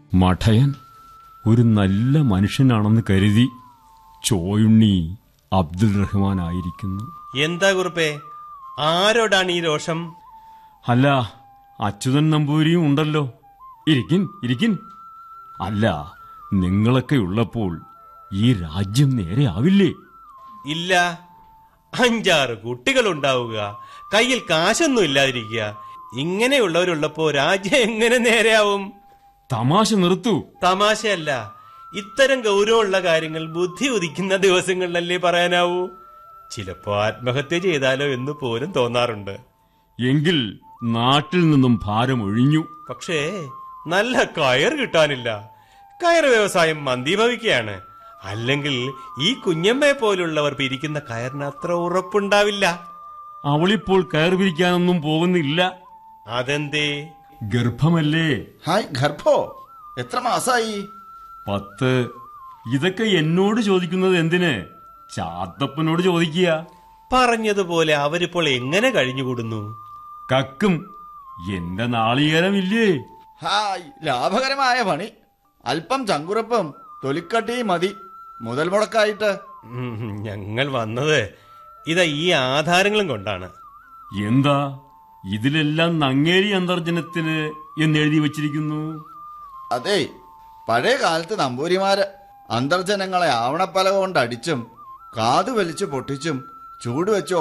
മഠയൻ ഒരു നല്ല മനുഷ്യനാണെന്ന് കരുതി ചോയുണ്ണി അബ്ദുൽ റഹ്മാൻ ആയിരിക്കുന്നു എന്താ കുറുപ്പേ ആരോടാണ് ഈ രോഷം അല്ല അച്യുതൻ നമ്പൂരിയും ഉണ്ടല്ലോ ഇരിക്കിൻ ഇരിക്കിൻ അല്ല നിങ്ങളൊക്കെ ഉള്ളപ്പോൾ ഈ രാജ്യം നേരെ ആവില്ലേ ഇല്ല അഞ്ചാറ് കുട്ടികളുണ്ടാവുക കയ്യിൽ കാശൊന്നും ഇല്ലാതിരിക്കുക ഇങ്ങനെയുള്ളവരുള്ളപ്പോ രാജ്യം എങ്ങനെ നേരെയാവും തമാശ നിർത്തു തമാശയല്ല ഇത്തരം ഗൗരവമുള്ള കാര്യങ്ങൾ ബുദ്ധി ഉദിക്കുന്ന ദിവസങ്ങളിലല്ലേ പറയാനാവൂ ചിലപ്പോ ആത്മഹത്യ ചെയ്താലോ എന്ന് പോലും തോന്നാറുണ്ട് എങ്കിൽ നാട്ടിൽ നിന്നും ഭാരം ഒഴിഞ്ഞു പക്ഷേ നല്ല കയർ കിട്ടാനില്ല കയർ വ്യവസായം മന്ദീഭവിക്കുകയാണ് അല്ലെങ്കിൽ ഈ കുഞ്ഞമ്മയെ പോലുള്ളവർ പിരിക്കുന്ന കയറിന് അത്ര ഉറപ്പുണ്ടാവില്ല അവളിപ്പോൾ കയർ പിരിക്കാനൊന്നും പോകുന്നില്ല അതെന്തേ ഗർഭമല്ലേ ഹായ് ഗർഭോ എത്ര മാസായി പത്ത് ഇതൊക്കെ എന്നോട് ചോദിക്കുന്നത് എന്തിന് ചാത്തപ്പനോട് ചോദിക്കുക പറഞ്ഞതുപോലെ അവരിപ്പോൾ എങ്ങനെ കഴിഞ്ഞുകൂടുന്നു കക്കും എന്റെ നാളികേരമില്ലേ ഹായ് ലാഭകരമായ പണി അല്പം ചങ്കുറപ്പും തൊലിക്കട്ടിയും മതി മുതൽ മുടക്കായിട്ട് ഉം, ഞങ്ങൾ വന്നത് ഇതാ ഈ ആധാരങ്ങളും കൊണ്ടാണ് എന്താ ഇതിലെല്ലാം നങ്ങേരി അന്തർജനത്തിന് എന്നെഴുതി വച്ചിരിക്കുന്നു അതെ പഴയ കാലത്ത് നമ്പൂരിമാര് അന്തർജനങ്ങളെ ആവണപ്പലക കൊണ്ട് അടിച്ചും കാതു വലിച്ചു പൊട്ടിച്ചും ചൂട് വെച്ച്